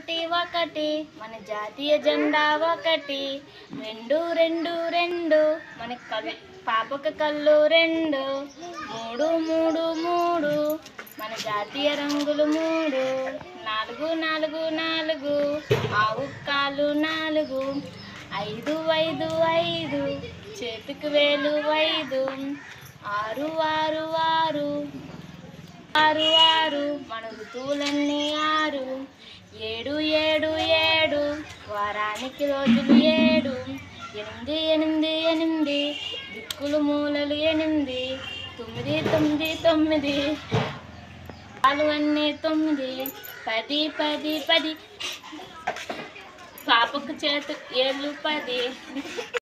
ఒకటి ఒకటి మన జాతీయ జెండా ఒకటి రెండు రెండు రెండు మన కవి పాపక కళ్ళు రెండు మూడు మూడు మూడు మన జాతీయ రంగులు మూడు నాలుగు నాలుగు నాలుగు ఆవు కాలు నాలుగు ఐదు ఐదు ఐదు చేతికి వేలు ఐదు ఆరు ఆరు ఆరు ఆరు ఆరు మన ఋతువులన్నీ ఆరు ఏడు ఏడు ఏడు వారానికి రోజులు ఏడు ఎనిమిది ఎనిమిది ఎనిమిది దిక్కులు మూలలు ఎనిమిది తొమ్మిది తొమ్మిది తొమ్మిది పాలు అన్నీ తొమ్మిది పది పది పది పాపకు చేతు ఏళ్ళు పది